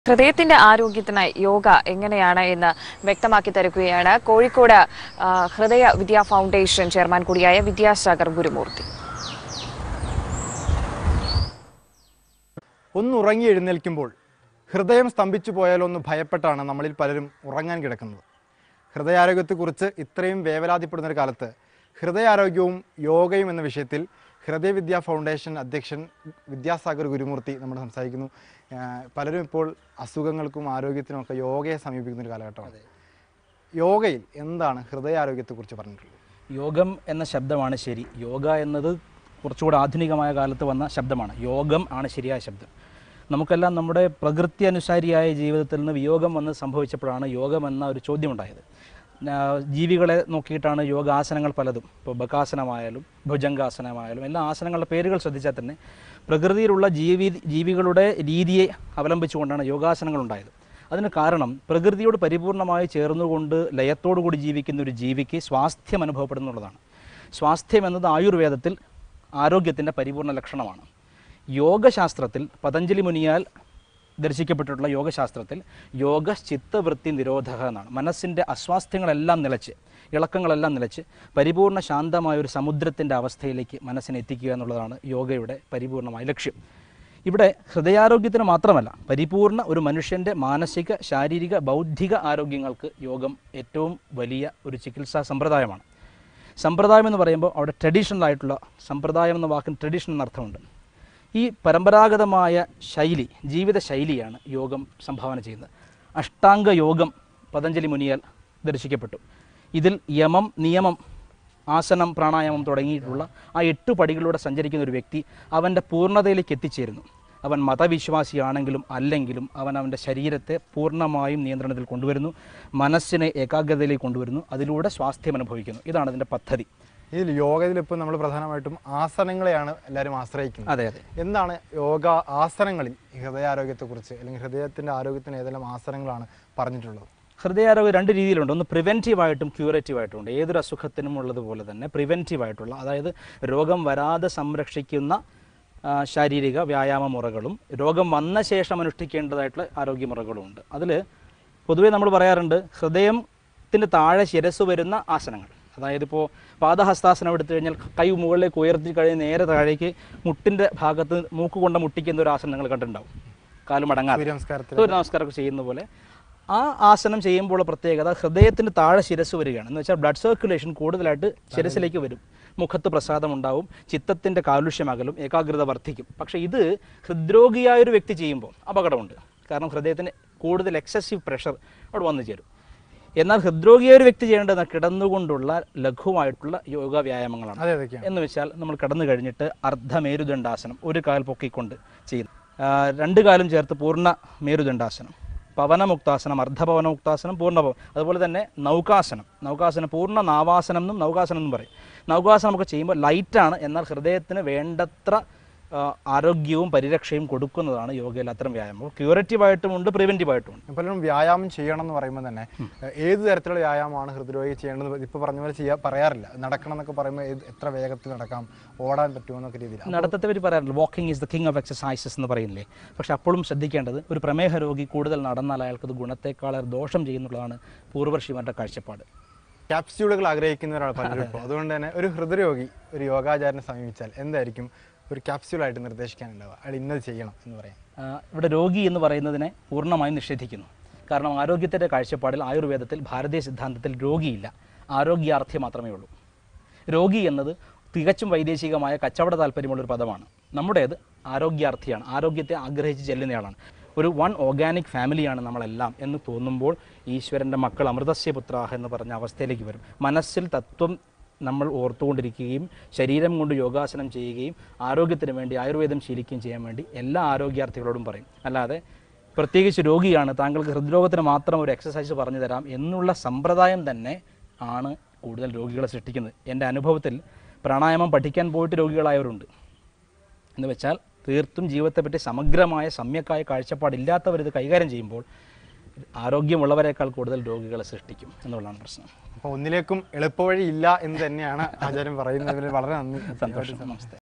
ഹൃദയത്തിന്റെ ആരോഗ്യത്തിനായി യോഗ എങ്ങനെയാണ് എന്ന് വ്യക്തമാക്കി തരുകയാണ് കോഴിക്കോട് ആ, ഹൃദയ വിദ്യാ ഫൗണ്ടേഷൻ ചെയർമാൻ കൂടിയായ വിദ്യാസാഗർ ഗുരുമൂർത്തി ഒന്ന് ഉറങ്ങി എഴുന്നേൽക്കുമ്പോൾ ഹൃദയം സ്തംഭിച്ചു പോയാലോ എന്ന് ഭയപ്പെട്ടാണ് നമ്മളിൽ പലരും ഉറങ്ങാൻ കിടക്കുന്നത് ഹൃദയാരോഗ്യത്തെക്കുറിച്ച് ഇത്രയും വേവലാതിപ്പെടുന്ന ഒരു കാലത്ത് ഹൃദയാരോഗ്യവും യോഗയും എന്ന വിഷയത്തിൽ ഹൃദയവിദ്യാ ഫൗണ്ടേഷൻ അധ്യക്ഷൻ വിദ്യാസാഗർ ഗുരുമൂർത്തി നമ്മൾ സംസാരിക്കുന്നു ആഹ് പലരും ഇപ്പോൾ അസുഖങ്ങൾക്കും ആരോഗ്യത്തിനുമൊക്കെ യോഗയെ സമീപിക്കുന്ന ഒരു കാലഘട്ടമാണ് യോഗയിൽ എന്താണ് ഹൃദയാരോഗ്യത്തെക്കുറിച്ച് പറഞ്ഞിട്ടുള്ളത് യോഗം എന്ന ശബ്ദമാണ് ശരി യോഗ എന്നത് കുറച്ചുകൂടെ ആധുനികമായ കാലത്ത് വന്ന ശബ്ദമാണ് യോഗം ആണ് ശരിയായ ശബ്ദം നമുക്കെല്ലാം നമ്മുടെ പ്രകൃതി അനുസാരിയായ ജീവിതത്തിൽ നിന്ന് വിയോഗം വന്ന് സംഭവിച്ചപ്പോഴാണ് യോഗം എന്ന ഒരു ചോദ്യമുണ്ടായത് ആ, ജീവികളെ നോക്കിയിട്ടാണ് യോഗാസനങ്ങൾ പലതും ഇപ്പോൾ ബകാസനമായാലും ഭുജംഗാസനമായാലും എല്ലാ ആസനങ്ങളുടെ പേരുകൾ ശ്രദ്ധിച്ചാൽ തന്നെ പ്രകൃതിയിലുള്ള ജീവി ജീവികളുടെ രീതിയെ അവലംബിച്ചുകൊണ്ടാണ് യോഗാസനങ്ങൾ ഉണ്ടായത് അതിന് കാരണം പ്രകൃതിയോട് പരിപൂർണമായി ചേർന്നുകൊണ്ട് ലയത്തോടുകൂടി ജീവിക്കുന്ന ഒരു ജീവിക്ക് സ്വാസ്ഥ്യം അനുഭവപ്പെടുന്നുള്ളതാണ് സ്വാസ്ഥ്യം എന്നത് ആയുർവേദത്തിൽ ആരോഗ്യത്തിൻ്റെ പരിപൂർണ ലക്ഷണമാണ് യോഗശാസ്ത്രത്തിൽ പതഞ്ജലി മുനിയാൽ ദർശിക്കപ്പെട്ടിട്ടുള്ള യോഗശാസ്ത്രത്തിൽ യോഗ ചിത്തവൃത്തി നിരോധക എന്നാണ് മനസ്സിൻ്റെ അസ്വാസ്ഥ്യങ്ങളെല്ലാം നിലച്ച് ഇളക്കങ്ങളെല്ലാം നിലച്ച് പരിപൂർണ്ണ ശാന്തമായ ഒരു സമുദ്രത്തിൻ്റെ അവസ്ഥയിലേക്ക് മനസ്സിനെ എത്തിക്കുക എന്നുള്ളതാണ് യോഗയുടെ പരിപൂർണമായ ലക്ഷ്യം ഇവിടെ ഹൃദയാരോഗ്യത്തിന് മാത്രമല്ല പരിപൂർണ ഒരു മനുഷ്യൻ്റെ മാനസിക ശാരീരിക ബൗദ്ധിക ആരോഗ്യങ്ങൾക്ക് യോഗം ഏറ്റവും വലിയ ഒരു ചികിത്സാ സമ്പ്രദായമാണ് സമ്പ്രദായം എന്ന് പറയുമ്പോൾ അവിടെ ട്രഡീഷണൽ ആയിട്ടുള്ള സമ്പ്രദായം എന്ന വാക്കിന് ട്രഡീഷണൽ എന്ന അർത്ഥമുണ്ട് ഈ പരമ്പരാഗതമായ ശൈലി ജീവിത ശൈലിയാണ് യോഗം സംഭാവന ചെയ്യുന്നത് അഷ്ടാംഗ യോഗം പതഞ്ജലി മുനിയാൽ ദർശിക്കപ്പെട്ടു ഇതിൽ യമം നിയമം ആസനം പ്രാണായാമം തുടങ്ങിയിട്ടുള്ള ആ എട്ട് പടികളിലൂടെ സഞ്ചരിക്കുന്ന ഒരു വ്യക്തി അവൻ്റെ പൂർണ്ണതയിലേക്ക് എത്തിച്ചേരുന്നു അവൻ മതവിശ്വാസിയാണെങ്കിലും അല്ലെങ്കിലും അവൻ അവൻ്റെ ശരീരത്തെ പൂർണ്ണമായും നിയന്ത്രണത്തിൽ കൊണ്ടുവരുന്നു മനസ്സിനെ ഏകാഗ്രതയിലേക്ക് കൊണ്ടുവരുന്നു അതിലൂടെ സ്വാസ്ഥ്യം അനുഭവിക്കുന്നു ഇതാണ് അതിൻ്റെ പദ്ധതി ഇതിൽ യോഗയിൽ ഇപ്പോൾ നമ്മൾ പ്രധാനമായിട്ടും ആസനങ്ങളെയാണ് എല്ലാവരും ആശ്രയിക്കുന്നത് അതെ അതെ എന്താണ് യോഗ ആസനങ്ങളിൽ ഹൃദയാരോഗ്യത്തെക്കുറിച്ച് അല്ലെങ്കിൽ ഹൃദയത്തിൻ്റെ ആരോഗ്യത്തിന് ഏതെല്ലാം ആസനങ്ങളാണ് പറഞ്ഞിട്ടുള്ളത് ഹൃദയാരോഗ്യം രണ്ട് രീതിയിലുണ്ട് ഒന്ന് പ്രിവെൻറ്റീവായിട്ടും ക്യൂറേറ്റീവായിട്ടും ഉണ്ട് ഏതൊരു അസുഖത്തിനും ഉള്ളതുപോലെ തന്നെ പ്രിവെൻറ്റീവായിട്ടുള്ള അതായത് രോഗം വരാതെ സംരക്ഷിക്കുന്ന ആ, ശാരീരിക വ്യായാമ മുറകളും രോഗം വന്ന ശേഷം അനുഷ്ഠിക്കേണ്ടതായിട്ടുള്ള ആരോഗ്യ മുറകളും ഉണ്ട് അതിൽ പൊതുവേ നമ്മൾ പറയാറുണ്ട് ഹൃദയത്തിൻ്റെ താഴെ ശിരസ് വരുന്ന ആസനങ്ങൾ അതായത് ഇപ്പോൾ പാദഹസ്താസനം എടുത്തു കഴിഞ്ഞാൽ കൈ മുകളിലേക്ക് ഉയർത്തി കഴിഞ്ഞ് നേരെ താഴേക്ക് മുട്ടിൻ്റെ ഭാഗത്ത് മൂക്ക് കൊണ്ട് മുട്ടിക്കുന്ന ഒരു ആസനം നിങ്ങൾ കണ്ടിട്ടുണ്ടാവും കാല് മടങ്ങാതെ സൂര്യനമസ്കാരത്തിൽ സൂര്യ നമസ്കാരമൊക്കെ ചെയ്യുന്ന പോലെ ആ ആസനം ചെയ്യുമ്പോൾ പ്രത്യേകത ഹൃദയത്തിന് താഴെ ശിരസ് വരികയാണ് എന്ന് വെച്ചാൽ ബ്ലഡ് സർക്കുലേഷൻ കൂടുതലായിട്ട് ശിരസിലേക്ക് വരും മുഖത്ത് പ്രസാദം ഉണ്ടാവും ചിത്തത്തിൻ്റെ കാലുഷ്യം അകലും ഏകാഗ്രത വർദ്ധിക്കും പക്ഷേ ഇത് ഹൃദ്രോഗിയായ ഒരു വ്യക്തി ചെയ്യുമ്പോൾ അപകടമുണ്ട് കാരണം ഹൃദയത്തിന് കൂടുതൽ എക്സസീവ് പ്രഷർ അവിടെ വന്നു ചേരും എന്നാൽ ഹൃദ്രോഗിയായ ഒരു വ്യക്തി ചെയ്യേണ്ടത് കിടന്നുകൊണ്ടുള്ള ലഘുവായിട്ടുള്ള യോഗ വ്യായാമങ്ങളാണ് അതെ അതൊക്കെയാണ് എന്ന് വെച്ചാൽ നമ്മൾ കടന്നു കഴിഞ്ഞിട്ട് അർദ്ധമേരുദണ്ഡാസനം ഒരു കാൽ പൊക്കിക്കൊണ്ട് ചെയ്യുന്നു ആ, രണ്ട് കാലും ചേർത്ത് പൂർണ്ണ മേരുദണ്ഡാസനം പവനമുക്താസനം അർദ്ധപവനമുക്താസനം പൂർണ്ണപവൻ അതുപോലെ തന്നെ നൗകാസനം നൗകാസനം പൂർണ്ണ നാവാസനം എന്നും നൗകാസനം എന്നും പറയും നൗകാസനം നമുക്ക് ചെയ്യുമ്പോൾ ലൈറ്റാണ് എന്നാൽ ഹൃദയത്തിന് വേണ്ടത്ര ആ, ആരോഗ്യവും പരിരക്ഷയും കൊടുക്കുന്നതാണ് യോഗയിൽ അത്തരം വ്യായാമം ക്യൂറേറ്റീവായിട്ടും ഉണ്ട് പ്രിവെൻറ്റീവായിട്ടും ഉണ്ട് പലരും വ്യായാമം ചെയ്യണം എന്ന് പറയുമ്പോൾ തന്നെ ഏത് തരത്തിലുള്ള വ്യായാമമാണ് ഹൃദ്രോഗി ചെയ്യേണ്ടത് ഇപ്പോൾ പറഞ്ഞ പോലെ ചെയ്യാൻ പറയാറില്ല നടക്കണം എന്നൊക്കെ പറയുമ്പോൾ ഏത് എത്ര വേഗത്തിൽ നടക്കാം ഓടാൻ പറ്റുമോ എന്നൊക്കെ രീതിയിൽ നടത്തത്തെ പറ്റി പറയാറുണ്ട് walking is the king of exercises എന്ന് പറയുന്നില്ലേ പക്ഷെ അപ്പോഴും ശ്രദ്ധിക്കേണ്ടത് ഒരു പ്രമേഹ രോഗി കൂടുതൽ നടന്നാൽ അയാൾക്കത് ഗുണത്തെക്കാളേറെ ദോഷം ചെയ്യുന്നുള്ളതാണ് പൂർവ്വർഷിമാരുടെ കാഴ്ചപ്പാട് ക്യാപ്സ്യൂളുകൾ ആഗ്രഹിക്കുന്നവരാണ് പലരും ഇപ്പോൾ അതുകൊണ്ട് തന്നെ ഒരു ഹൃദ്രോഗി ഒരു യോഗാചാരനെ സമീപിച്ചാൽ എന്തായിരിക്കും ഒരു ക്യാപ്സ്യൂളായിട്ട് നിർദ്ദേശിക്കാനുണ്ടാവുക അയാൾ ഇന്നത് ചെയ്യണം എന്ന് പറയാം ആ, ഇവിടെ രോഗി എന്ന് പറയുന്നതിനെ പൂർണ്ണമായും നിഷേധിക്കുന്നു കാരണം ആരോഗ്യത്തിൻ്റെ കാഴ്ചപ്പാടിൽ ആയുർവേദത്തിൽ ഭാരതീയ സിദ്ധാന്തത്തിൽ രോഗിയില്ല ആരോഗ്യാർത്ഥി മാത്രമേ ഉള്ളൂ രോഗി എന്നത് തികച്ചും വൈദേശികമായ കച്ചവട താല്പര്യമുള്ളൊരു പദമാണ് നമ്മുടേത് ആരോഗ്യാർത്ഥിയാണ് ആരോഗ്യത്തെ ആഗ്രഹിച്ച് ചെല്ലുന്നയാളാണ് ഒരു വൺ ഓർഗാനിക് ഫാമിലിയാണ് നമ്മളെല്ലാം എന്ന് തോന്നുമ്പോൾ ഈശ്വരൻ്റെ മക്കൾ അമൃതസ്യ പുത്രാഹ എന്ന് പറഞ്ഞ അവസ്ഥയിലേക്ക് വരും മനസ്സിൽ തത്വം നമ്മൾ ഓർത്തുകൊണ്ടിരിക്കുകയും ശരീരം കൊണ്ട് യോഗാസനം ചെയ്യുകയും ആരോഗ്യത്തിന് വേണ്ടി ആയുർവേദം ശീലിക്കുകയും ചെയ്യാൻ വേണ്ടി എല്ലാ ആരോഗ്യാർത്ഥികളോടും പറയും അല്ലാതെ പ്രത്യേകിച്ച് രോഗിയാണ് താങ്കൾക്ക് ഹൃദ്രോഗത്തിന് മാത്രം ഒരു എക്സസൈസ് പറഞ്ഞു തരാം എന്നുള്ള സമ്പ്രദായം തന്നെ ആണ് കൂടുതൽ രോഗികളെ സൃഷ്ടിക്കുന്നത് എൻ്റെ അനുഭവത്തിൽ പ്രാണായാമം പഠിക്കാൻ പോയിട്ട് രോഗികളായവരുണ്ട് എന്ന് വെച്ചാൽ തീർത്തും ജീവിതത്തെപ്പറ്റി സമഗ്രമായ സമ്യക്കായ കാഴ്ചപ്പാടില്ലാത്തവർ ഇത് കൈകാര്യം ചെയ്യുമ്പോൾ ആരോഗ്യമുള്ളവരെക്കാൾ കൂടുതൽ രോഗികളെ സൃഷ്ടിക്കും എന്നുള്ളതാണ് പ്രശ്നം അപ്പോൾ ഒന്നിലേക്കും എളുപ്പവഴി ഇല്ല എന്ന് തന്നെയാണ് ആചാര്യം പറയുന്നതിൽ വളരെ നന്ദി സന്തോഷം നമസ്തേ